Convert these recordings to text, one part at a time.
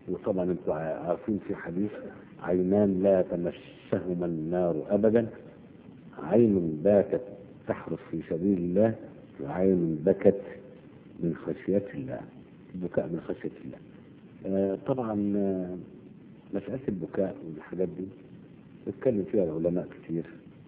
وطبعا انتوا عارفين في حديث عينان لا تمسهما النار ابدا عين باتت تحرس في سبيل الله وعين بكت من خشية الله البكاء من خشية الله آه طبعا آه مسألة البكاء والحاجات دي اتكلم فيها العلماء كتير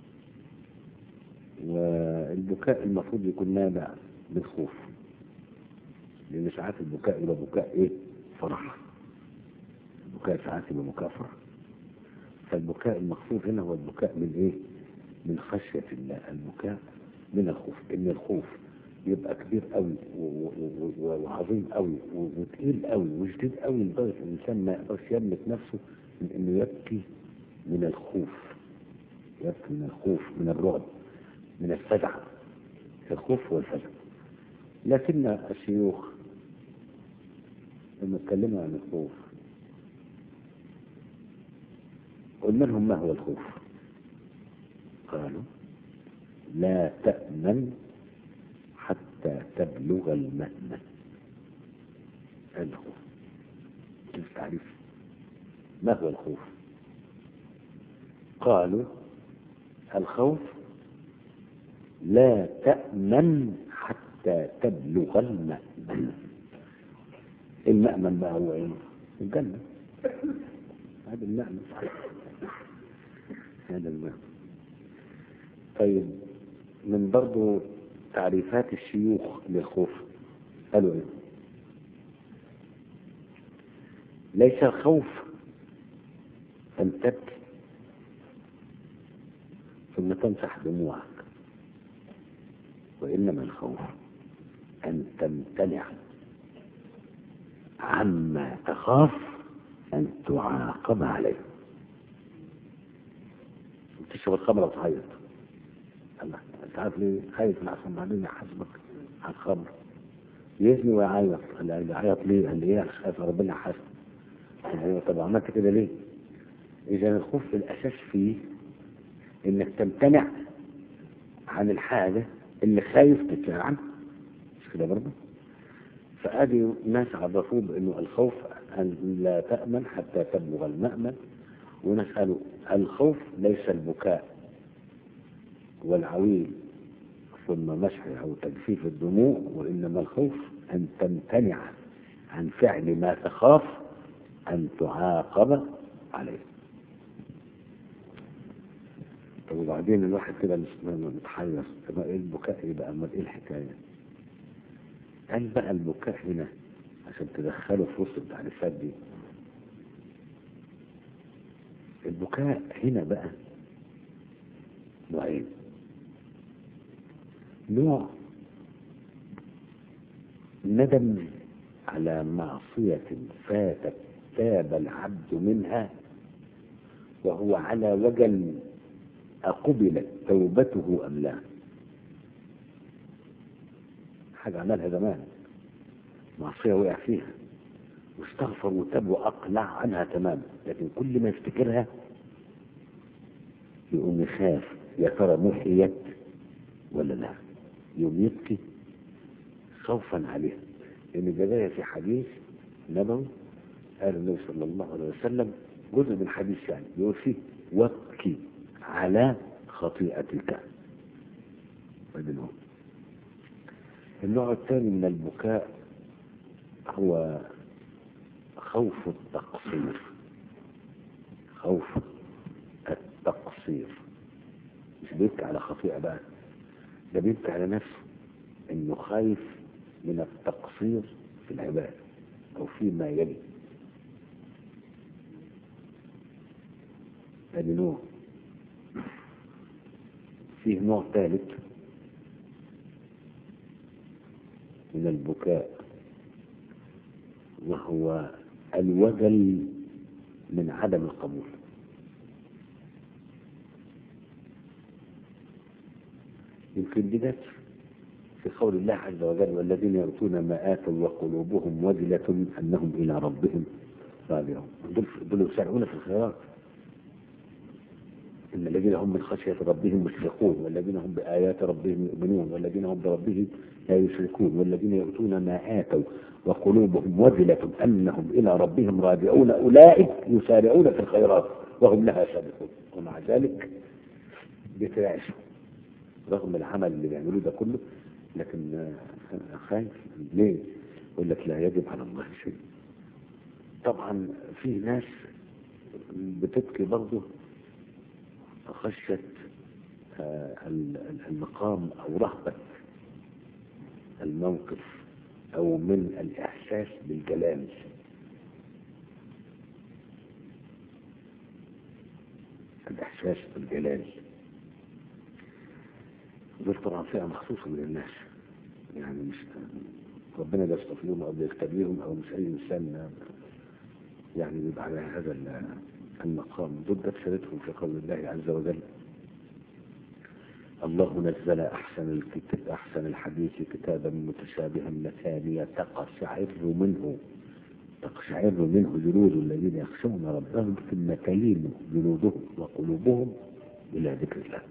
والبكاء المفروض يكون نابع من خوف لأن ساعات البكاء يبقى بكاء إيه؟ فرح البكاء ساعات يبقى بكاء فرح فالبكاء المقصود هنا هو البكاء من إيه؟ من خشية الله البكاء من الخوف إن الخوف يبقى كبير قوي وعظيم قوي وتقيل قوي وشديد قوي لدرجة إن الإنسان ما يقدرش يملك نفسه من إنه يبكي من الخوف يبكي من الخوف من الرعب من الفزع الخوف والفزع لكن الشيوخ لما اتكلموا عن الخوف قلنا لهم ما هو الخوف قالوا لا تأمن حتى تبلغ المأمن الخوف كيف تعريف ما هو الخوف قالوا الخوف لا تأمن حتى تبلغ المأمن المأمن بقى هو ايه الجنة هذا المأمن هذا المأمن طيب من برضو تعريفات الشيوخ للخوف قالوا ايه ليس الخوف ان تبكي ثم تمسح دموعك وانما الخوف ان تمتنع عما تخاف ان تعاقب عليه تشرب الخمر وتعيط الله انت عارف ليه خايف لحسن بعدين يحاسبك على الخمر يزني ويعيط قال لي يعيط ليه؟ قال لي ايه خايف ربنا يحاسبك ايوه طب عملت كده ليه؟ اذا الخوف الاساس فيه انك تمتنع عن الحاجه اللي خايف تتنع عنها مش كده برضه؟ فادي ناس عرفوه بانه الخوف ان لا تامن حتى تبلغ المامن وناس قالوا الخوف ليس البكاء والعويل ثم مسح أو تجفيف الدموع وإنما الخوف أن تمتنع عن فعل ما تخاف أن تعاقب عليه طب وبعدين الواحد كده متحير طب ايه البكاء يبقى امال ايه الحكايه؟ قال بقى البكاء هنا عشان تدخله في وسط التعريفات دي البكاء هنا بقى نوعين نوع ندم على معصية فاتت تاب العبد منها وهو على وجل أقبلت توبته أم لا حاجة عملها زمان معصية وقع فيها واستغفر وتاب وأقلع عنها تماما لكن كل ما يفتكرها يقوم يخاف يا ترى محيت ولا لا يوم يبكي خوفا عليها لأن البداية في حديث نبوي قال النبي صلى الله عليه وسلم جزء من الحديث يعني يقول فيه وابكي على خطيئتك فدلهم النوع الثاني من البكاء هو خوف التقصير خوف التقصير مش بيبكي على خطيئة بقى ده بيبكي على نفسه انه خايف من التقصير في العبادة او فيما يلي ادي نوع فيه نوع ثالث من البكاء وهو الوجل من عدم القبول يمكن دي جت في قول الله عز وجل والذين يؤتون ما آتوا وقلوبهم وجلة أنهم إلى ربهم راجعون دول دول يسارعون في الخيرات إن الذين هم من خشية ربهم مشفقون والذين هم بآيات ربهم يؤمنون والذين هم بربهم لا يشركون والذين يؤتون ما آتوا وقلوبهم وجلة أنهم إلى ربهم راجعون أولئك يسارعون في الخيرات وهم لها سابقون ومع ذلك بيترعشوا رغم العمل اللي بيعملوه ده كله لكن آه، خايف ليه؟ يقول لك لا يجب على الله شيء طبعا في ناس بتبكي برضه خشية آه، ال- ال- المقام أو رهبة الموقف أو من الإحساس بالجلال الإحساس بالجلال دول طبعا فئة مخصوصة من الناس يعني مش ربنا لا يستطيعهم أو يكتبيهم أو مش أي إنسان يعني بيبقى على هذا ال- المقام ضد سيرتهم في قول الله عز وجل الله نزل أحسن الكتاب أحسن الحديث كتابا متشابها مثانية تقشعر منه تقشعر منه جلود الذين يخشون ربهم ثم تلين جلودهم وقلوبهم إلى ذكر الله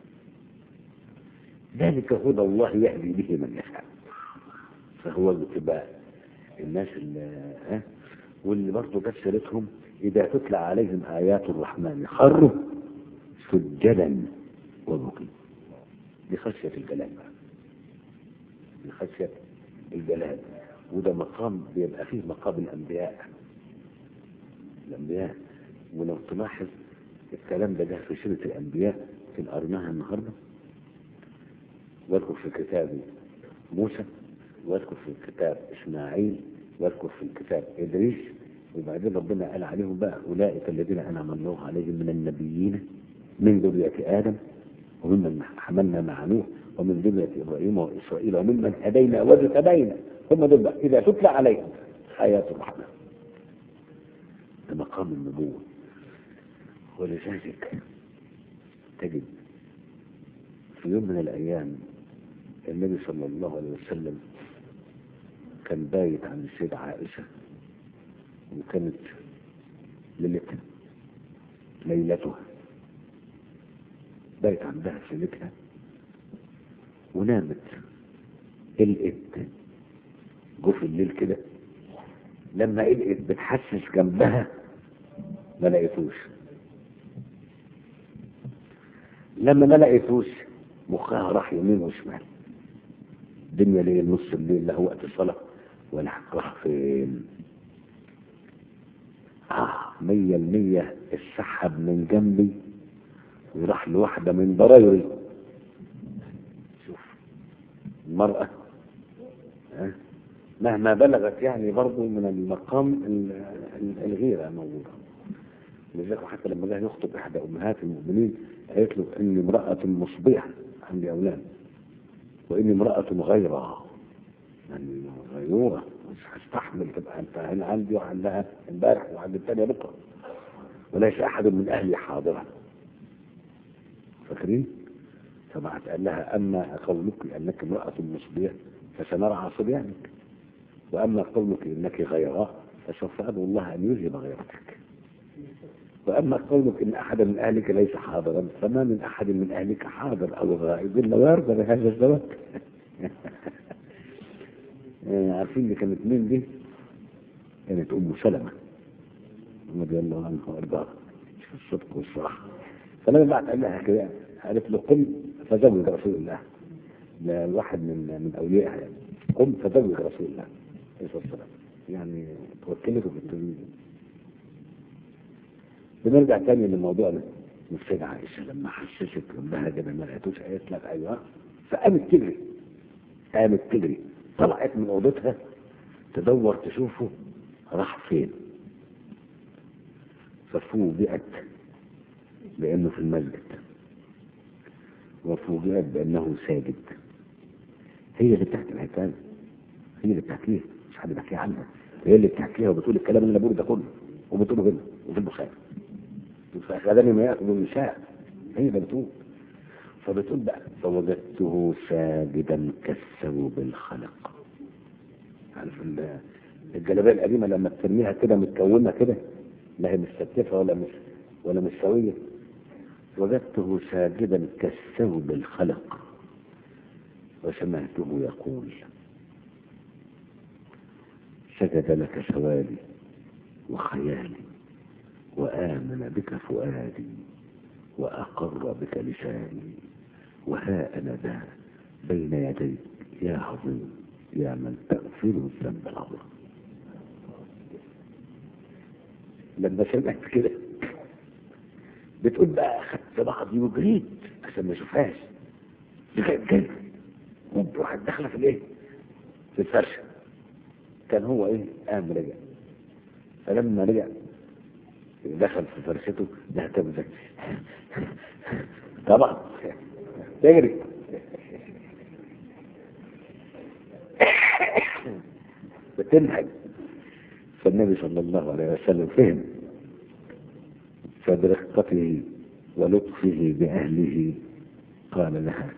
ذلك هدى الله يهدي به من يشاء فهو الاتباع الناس اللي ها واللي برضه جت سيرتهم إذا تتلى عليهم آيات الرحمن خروا سجدا وبكي دي خشية الجلال بقى دي خشية الجلال وده مقام بيبقى فيه مقام الأنبياء الأنبياء ولو تلاحظ الكلام ده جه في سيرة الأنبياء اللي قرناها النهارده واذكر في الكتاب موسى واذكر في الكتاب إسماعيل واذكر في الكتاب إدريس وبعدين ربنا قال عليهم بقى أولئك الذين أنعم الله عليهم من النبيين من ذرية آدم وممن حملنا مع نوح ومن ذرية إبراهيم وإسرائيل وممن هدينا واجتبينا هم دول بقى إذا تتلى عليهم آيات الرحمن ده مقام النبوة ولذلك تجد في يوم من الأيام النبي صلى الله عليه وسلم كان بايت عند السيدة عائشة وكانت ليلتها ليلتها بايت عندها في ليلتها ونامت قلقت جو في الليل كده لما قلقت بتحسس جنبها ما لقيتوش لما ما لقيتوش مخها راح يمين وشمال الدنيا ليل نص الليل لا وقت الصلاة ولا راح فين آه مية المية السحب من جنبي وراح لواحدة من ضرايري شوف المرأة آه. مهما بلغت يعني برضو من المقام ال- ال- الغيرة موجودة لذلك حتى لما جه يخطب إحدى أمهات المؤمنين قالت له إني امرأة مصبيحة عندي أولاد وإني امرأة غيرة يعني غيورة مش هستحمل تبقى أنت هنا عندي وعندها امبارح وعند الثانية بكرة وليس أحد من أهلي حاضرا فاكرين؟ فبعت قال لها أما قولك أنك امرأة مصبية فسنرعى صبيانك وأما قولك إنك غيراء فسوف أدعو الله أن يذهب غيرتك وأما قولك إن أحدا من أهلك ليس حاضرا فما من أحد من أهلك حاضر أو غائب إلا ويرضى بهذا الزواج يعني عارفين اللي كانت مين دي؟ كانت أم سلمة رضي الله عنها وأرضاها شوف الصدق والصراحة فلما بعد قال لها كده قالت له قم فزوج رسول الله ده واحد من من أوليائها يعني قم فزوج رسول الله عليه الصلاة والسلام يعني توكلته في التزويج بنرجع تاني لموضوعنا السيدة عائشة لما حسست جنبها كده ما لقيتوش قالت لك ايوه فقامت تجري قامت تجري طلعت من اوضتها تدور تشوفه راح فين ففوجئت بانه في المسجد وفوجئت بانه ساجد هي اللي بتحكي الحكايه هي اللي بتحكيها مش حد بيحكيها عنها هي اللي بتحكيها وبتقول الكلام اللي انا بقوله ده كله وبتقوله هنا وفي البخاري فأخذني ما يأخذ النساء هي اللي بتقول فبتقول بقى فوجدته ساجدا كالثوب الخلق عارف ال- الجلابيه القديمه لما ترميها كده متكونه كده لا هي مش ستفه ولا مش ولا مش سويه وجدته ساجدا كالثوب الخلق وسمعته يقول سجد لك سوالي وخيالي وآمن بك فؤادي وأقر بك لساني وها أنا ذا بين يديك يا عظيم يا من تغفر الذنب العظيم لما سمعت كده بتقول بقى اخدت بعضي وجريت عشان ما اشوفهاش جريت جريت واحد داخله في الايه؟ في الفرشه كان هو ايه؟ قام رجع فلما رجع دخل في فرشته ده تبذل طبعا تجري بتنهج فالنبي صلى الله عليه وسلم فهم فبرقته ولطفه بأهله قال لها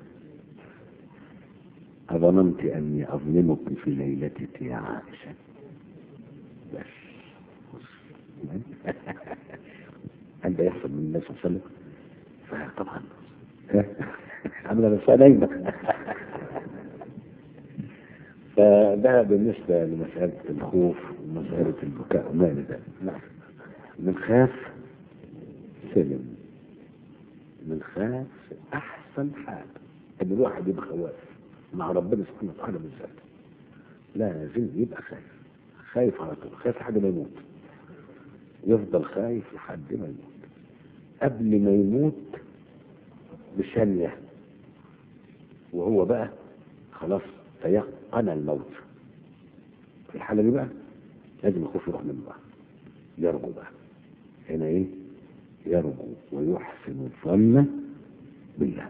أظننت أني أظلمك في ليلتك يا عائشة بس هل يحصل من النبي صلى الله عليه وسلم فطبعا عمل نفسها نايمة فده بالنسبة لمسألة الخوف ومسألة البكاء وما إلى ذلك نعم بنخاف سلم بنخاف أحسن حاجة إن الواحد يبقى خواف مع ربنا سبحانه وتعالى بالذات لازم يبقى خايف خايف على طول خايف لحد ما يموت يفضل خايف لحد ما يموت قبل ما يموت بثانية وهو بقى خلاص تيقن الموت في الحالة دي بقى لازم الخوف يروح منه بقى يرجو بقى هنا ايه يرجو ويحسن الظن بالله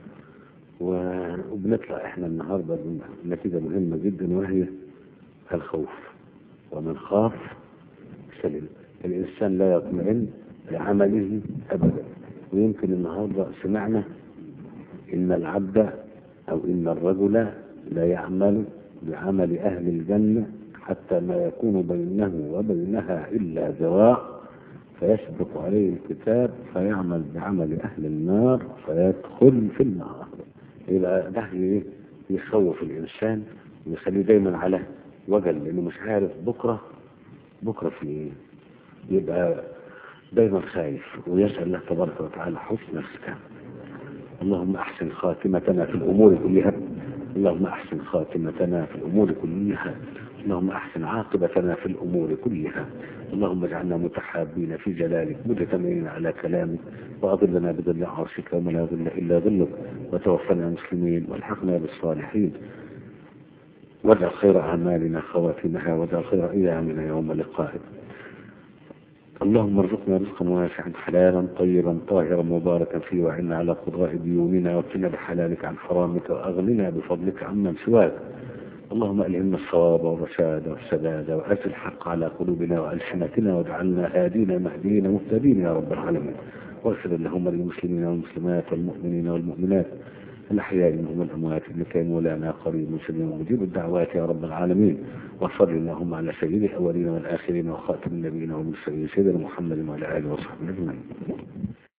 وبنطلع احنا النهارده بنتيجة مهمة جدا وهي الخوف ومن خاف سلم الإنسان لا يطمئن لعمله أبدا ويمكن النهارده سمعنا إن العبد أو إن الرجل لا يعمل بعمل أهل الجنة حتى ما يكون بينه وبينها إلا ذراع فيسبق عليه الكتاب فيعمل بعمل أهل النار فيدخل في النار يبقى ده يخوف الإنسان ويخليه دايما على وجل لأنه مش عارف بكرة بكرة في إيه يبقى دايما خايف ويسأل الله تبارك وتعالى حسن الختام اللهم أحسن خاتمتنا في الأمور كلها اللهم أحسن خاتمتنا في الأمور كلها اللهم أحسن عاقبتنا في الأمور كلها اللهم اجعلنا متحابين في جلالك مجتمعين على كلامك وأظلنا بظل عرشك وما لا ظل إلا ظلك وتوفنا مسلمين والحقنا بالصالحين واجعل خير أعمالنا خواتمها واجعل خير أيامنا يوم لقائك اللهم ارزقنا رزقا واسعا حلالا طيبا طاهرا مباركا فيه وعنا على قضاء ديوننا وقنا بحلالك عن حرامك واغننا بفضلك عمن سواك اللهم الهمنا الصواب والرشاد والسداد وآت الحق على قلوبنا والسنتنا واجعلنا هادين مهديين مهتدين يا رب العالمين واغفر اللهم للمسلمين والمسلمات والمؤمنين والمؤمنات الأحياء منهم الأموات إنك مولانا قريب سليم مجيب الدعوات يا رب العالمين وصل اللهم على سيد الأولين والآخرين وخاتم النبيين والمرسلين سيدنا محمد وعلى آله وصحبه أجمعين